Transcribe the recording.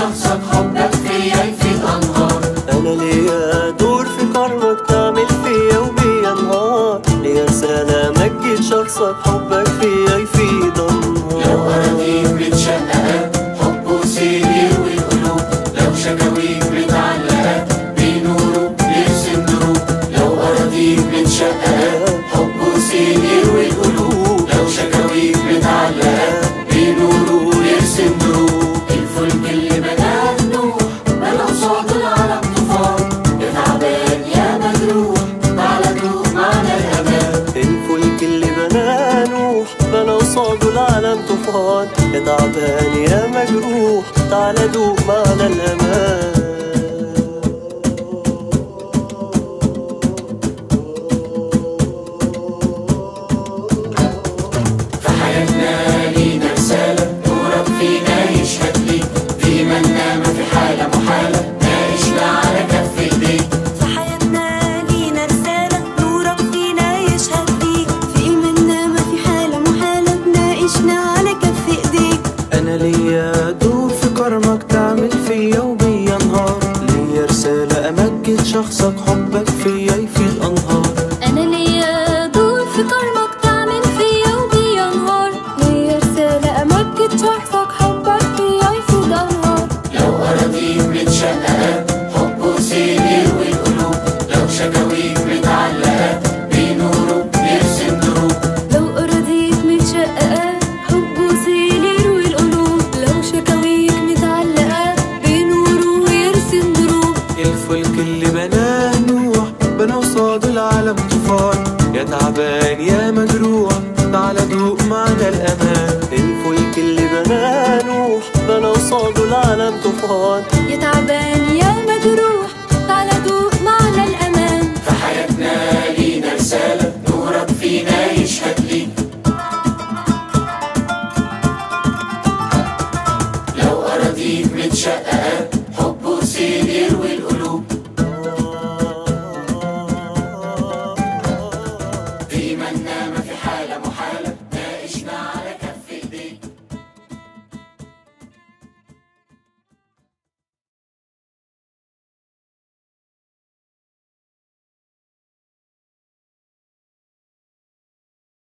شخصك حبك فيا يفيض أنهار انا ليا دور في كرمك تعمل فيا وبيا نهار ليا رسالة مجد شخصك حبك فيا يفيد لو النهار أراضيك متشققة حب وسيل يروي القلوب لو شكاويك متعلقة بنوره يرسم دروب لو أراضيك متشققة حب وسيل يروي القلوب لو شكاويك متعلقة بنوره يرسم دروب الفلك اللي بدأ نوح بلا صوت العالم طوفان يا تعبان يا مجروح تعالى دوق معنا الأمان الفلك اللي بناه نوح بنى قصاده العالم طوفان يا تعبان يا مجروح تعالى دوق معنا الامان في حياتنا لينا رسالة نورك فينا يشهد ليك في من نام في حالة محالة ناقشنا على كف ايديك في حياتنا لينا رسالة نورك فينا يشهد بيك في منا ما في حالة محالة ناقشنا على كف ايديك انا ليا دور في كرمك تعمل فيا وبيا نهار ليا رسالة امجد شخصك حبك فيا يفيض انهار أنا ليا دور في كرمك تعمل فيا وبيا نهار ليا رسالة أمجد شخصك حبك فيا يفيض أنهار لو أراضيك متشققة حب وسيل يروي القلوب لو شكاويك متعلقة بنوره يرسم دروب لو أراضيك متشققة حب وسيل يروي القلوب لو شكاويك متعلقة بنوره ويرسم دروب الفلك اللي بناه نوح بنى قصاد العالم طوفان يا تعبان يا مجروح تعالى دوق معنا الامان الفلك اللي بناه نوح بنى قصاده العالم طوفان يا تعبان يا مجروح تعالى دوق معنا الأمان في حياتنا لينا رسالة نورك فينا يشهد ليك لو أراضيك متشققة